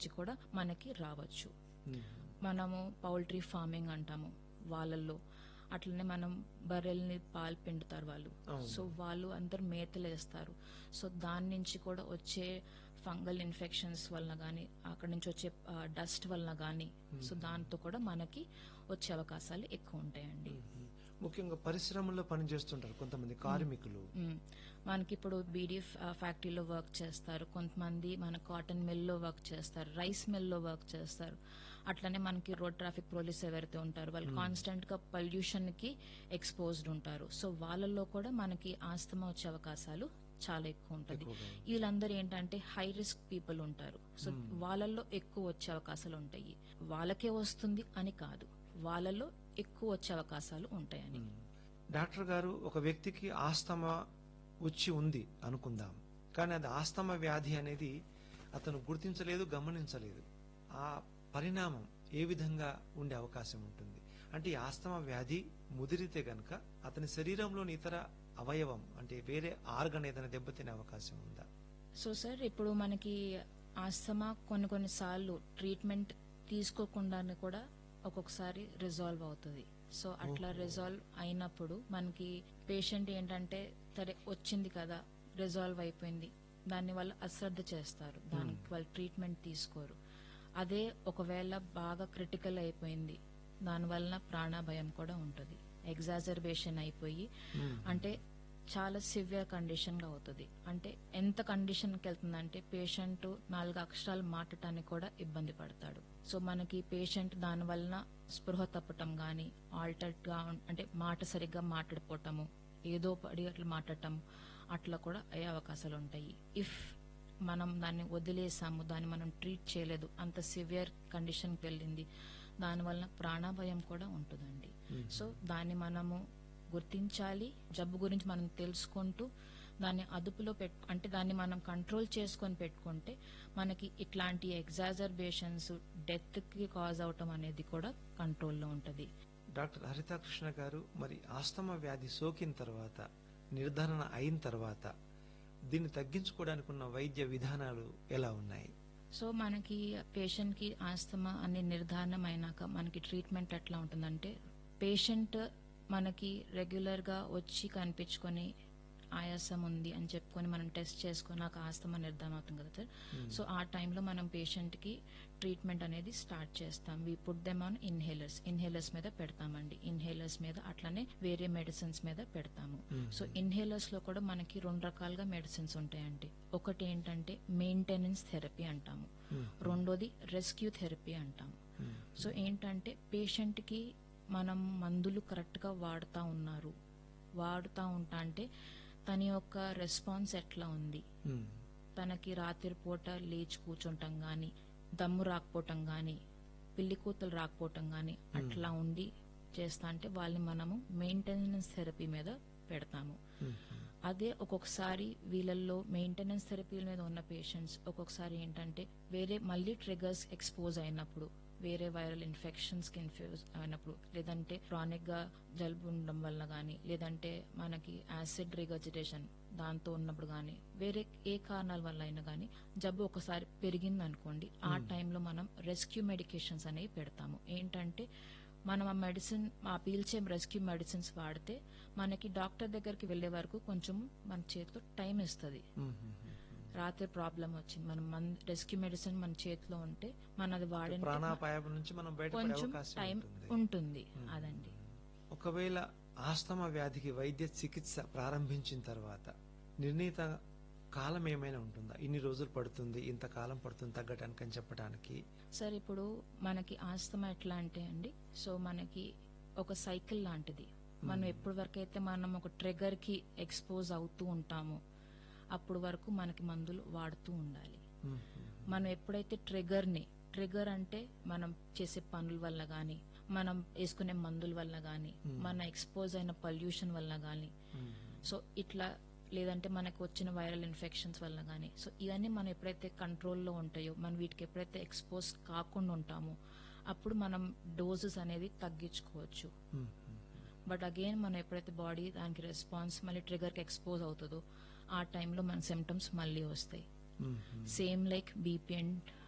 నుంచి కూడా మనకి రావచ్చు మ్మ్. మనము పౌల్ట్రీ ఫార్మింగ్ అంటాము వాళ్ళల్లో అట్లనే మనం బర్రెల్ని పాలు పిండుతారు వాళ్ళు అవును. సో వాళ్ళు అందరు మేతలు వేస్తారు సో దాని నుంచి కూడా వచ్చే ఫంగల్ ఇన్ఫెక్షన్స్ వలన కానీ అక్కడ నుంచి వచ్చే డస్ట్ వలన కానీ సో దాంతో కూడా మనకి వచ్చే అవకాశాలు ఎక్కువ ఉంటాయండి మ్మ్. ముఖ్యంగా పరిశ్రమల్లో పనిచేస్తుంటారు కొంతమంది కార్మికులు మ్మ్. మనకి ఇప్పుడు బీడీ ఫ్యాక్టరీలో వర్క్ చేస్తారు కొంతమంది మన కాటన్ మిల్లో వర్క్ చేస్తారు రైస్ మిల్లో వర్క్ చేస్తారు అట్లనే మనకి రోడ్ ట్రాఫిక్ పోలీస్ ఎవరైతే ఉంటారు వాళ్ళు కాన్స్టెంట్ గా పొల్యూషన్ కి ఎక్స్పోజ్డ్ ఉంటారు సో వాళ్ళల్లో కూడా మనకి ఆస్తమా వచ్చే అవకాశాలు చాలా ఎక్కువ ఉంటుంది ఎక్కువగా ఉంది. వీళ్ళందరూ ఏంటంటే హై రిస్క్ పీపుల్ ఉంటారు సో వాళ్ళల్లో ఎక్కువ వచ్చే అవకాశాలు ఉంటాయి వాళ్ళకే వస్తుంది అని కాదు వాళ్ళలో ఎక్కువ వచ్చే అవకాశాలు ఉంటాయని మ్మ్. డాక్టర్ గారు ఒక వ్యక్తికి ఆస్తమా వచ్చి ఉంది అనుకుందాం కానీ అది ఆస్తమా వ్యాధి అనేది అతను గుర్తించలేదు గమనించలేదు ఆ పరిణామం ఏ విధంగా ఉండే అవకాశం ఉంటుంది అంటే ఈ ఆస్తమా వ్యాధి ముదిరితే గనక అతని శరీరంలోని ఇతర అవయవం అంటే వేరే ఆర్గన్ ఏదైనా దెబ్బతినే అవకాశం ఉందా సో సార్ ఇప్పుడు మనకి ఆస్తమా కొన్ని కొన్ని సార్లు ట్రీట్మెంట్ తీసుకోకుండానే కూడా ఒక్కొక్కసారి రిజాల్వ్ అవుతుంది సో అట్లా రిజాల్వ్ అయినప్పుడు మనకి పేషెంట్ ఏంటంటే సరే వచ్చింది కదా రిజాల్వ్ అయిపోయింది దాన్ని వాళ్ళు అశ్రద్ధ చేస్తారు దానికి వాళ్ళు ట్రీట్మెంట్ తీసుకోరు అదే ఒకవేళ బాగా క్రిటికల్ అయిపోయింది దానివల్ల ప్రాణభయం కూడా ఉంటుంది ఎగ్జాజర్బేషన్ అయిపోయి అంటే చాలా సివియర్ కండిషన్ గా అవుతుంది అంటే ఎంత కండిషన్ కి వెళ్తుందంటే పేషెంట్ నాలుగు అక్షరాలు మాట్లాడటానికి కూడా ఇబ్బంది పడతాడు సో మనకి పేషెంట్ దాని వలన స్పృహ తప్పటం గాని ఆల్టర్డ్ గా ఉం- అంటే మాట సరిగ్గా మాట్లాడిపోవటము ఏదో పడి అట్లా మాట్లాడటం అట్లా కూడా అయ్యే అవకాశాలు ఉంటాయి ఇఫ్ మనం దాన్ని వదిలేసాము దాన్ని మనం ట్రీట్ చేయలేదు అంత సివియర్ కండిషన్ కి వెళ్ళింది దాని వలన ప్రాణభయం కూడా ఉంటుందండి సో దాన్ని మనము గుర్తించాలి జబ్బు గురించి మనం తెలుసుకుంటూ దాన్ని అదుపులో పెట్టు అంటే దాన్ని మనం కంట్రోల్ చేసుకొని పెట్టుకుంటే మనకి ఇట్లాంటి ఎగ్జాజర్బేషన్స్ డెత్ కి కాజ్ అవటం అనేది కూడా కంట్రోల్లో ఉంటది డాక్టర్ హరితాకృష్ణ గారు మరి ఆస్తమా వ్యాధి సోకిన తర్వాత నిర్ధారణ అయిన తర్వాత దీన్ని తగ్గించుకోవడానికి ఉన్న వైద్య విధానాలు ఎలా ఉన్నాయి సో మనకి పేషెంట్ కి ఆస్తమా అనే నిర్ధారణ అయినాక మనకి ట్రీట్మెంట్ ఎట్లా ఉంటుందంటే పేషెంట్ మనకి రెగ్యులర్ గా వచ్చి కనిపించుకొని ఆయాసం ఉంది అని చెప్పుకొని మనం టెస్ట్ చేసుకొని నాకు ఆస్తమా నిర్ధారణ అవుతుంది కదా సార్ సో ఆ టైంలో మనం పేషెంట్ కి ట్రీట్మెంట్ అనేది స్టార్ట్ చేస్తాం we put them on inhalers inhalers మీద పెడతామండి ఇన్హేలర్స్ మీద అట్లనే వేరే మెడిసిన్స్ మీద పెడతాము సో ఇన్హేలర్స్ లో కూడా మనకి రెండు రకాలుగా మెడిసిన్స్ ఉంటాయండి ఒకటి ఏంటంటే మెయింటెనెన్స్ థెరపీ అంటాము రెండోది రెస్క్యూ థెరపీ అంటాము సో ఏంటంటే పేషెంట్ కి మనం మందులు కరెక్ట్ గా వాడుతా ఉన్నారు వాడుతా ఉంటా అంటే తన యొక్క రెస్పాన్స్ ఎట్లా ఉంది మ్మ్. తనకి రాత్రి పూట లేచి కూర్చుంటాం గాని దమ్ము రాకపోవటం గాని పిల్లి కూతులు రాకపోవటం గాని అట్లా ఉండి చేస్తా అంటే వాళ్ళని మనము మెయింటెనెన్స్ థెరపీ మీద పెడతాము మ్మ్. అదే ఒక్కొక్కసారి వీళ్ళల్లో మెయింటెనెన్స్ థెరపీల మీద ఉన్న పేషెంట్స్ ఒక్కొక్కసారి ఏంటంటే వేరే మళ్ళీ ట్రిగర్స్ ఎక్స్పోజ్ అయినప్పుడు వేరే వైరల్ ఇన్ఫెక్షన్స్ కి ఇన్ఫ్యూజ్ అయినప్పుడు లేదంటే క్రానిక్ గా జలుబు ఉండడం వల్ల గానీ లేదంటే మనకి యాసిడ్ రిగజిటేషన్ దాంతో ఉన్నప్పుడు గానీ వేరే ఏ కారణాల వల్ల అయినా గానీ జబ్బు ఒకసారి పెరిగింది అనుకోండి ఆ టైంలో మనం రెస్క్యూ మెడికేషన్స్ అనేవి పెడతాము ఏంటంటే మనం ఆ మెడిసిన్ ఆ పీల్చే రెస్క్యూ మెడిసిన్స్ వాడితే మనకి డాక్టర్ దగ్గరికి వెళ్లే వరకు కొంచెం మన చేతిలో టైం ఇస్తుంది మ్మ్. మ్మ్. రాత్రి ప్రాబ్లం వచ్చింది మనం మన రెస్క్యూ మెడిసిన్ మన చేతిలో ఉంటే మన అది వాడిన ప్రాణాపాయం నుంచి మనం బయటపడే కొంచెం అవకాశం టైం ఉంటుంది ఉంటుంది అదండి ఒకవేళ ఆస్తమా వ్యాధికి వైద్య చికిత్స ప్రారంభించిన తర్వాత నిర్ణీత కాలం ఏమైనా ఉంటుందా ఇన్ని రోజులు పడుతుంది ఇంత కాలం పడుతుంది తగ్గటానికి అని చెప్పడానికి సార్ ఇప్పుడు మనకి ఆస్తమా ఎట్లా అంటే అండి సో మనకి ఒక సైకిల్ లాంటిది మనం ఎప్పటి వరకు అయితే మనం ఒక ట్రిగర్ కి ఎక్స్పోజ్ అవుతూ ఉంటామో అప్పుడు వరకు మనకి మందులు వాడుతూ ఉండాలి మ్మ్. మనం ఎప్పుడైతే ట్రిగర్ ని ట్రిగర్ అంటే మనం చేసే పనుల వల్ల గాని మనం వేసుకునే మందుల వల్ల గాని మన ఎక్స్పోజ్ అయిన పొల్యూషన్ వల్ల గాని మ్మ్. సో ఇట్లా లేదంటే మనకు వచ్చిన వైరల్ ఇన్ఫెక్షన్స్ వల్ల గానీ సో ఇవన్నీ మనం ఎప్పుడైతే కంట్రోల్లో ఉంటాయో మనం వీటికి ఎప్పుడైతే ఎక్స్పోజ్ కాకుండా ఉంటామో అప్పుడు మనం డోసెస్ అనేది తగ్గించుకోవచ్చు మ్మ్. బట్ అగైన్ మనం ఎప్పుడైతే బాడీ దానికి రెస్పాన్స్ మళ్ళీ ట్రిగర్ కి ఎక్స్పోజ్ అవుతుందో ఆ టైంలో మన సిమ్టమ్స్ మళ్ళీ వస్తాయి hmm. Same like BP and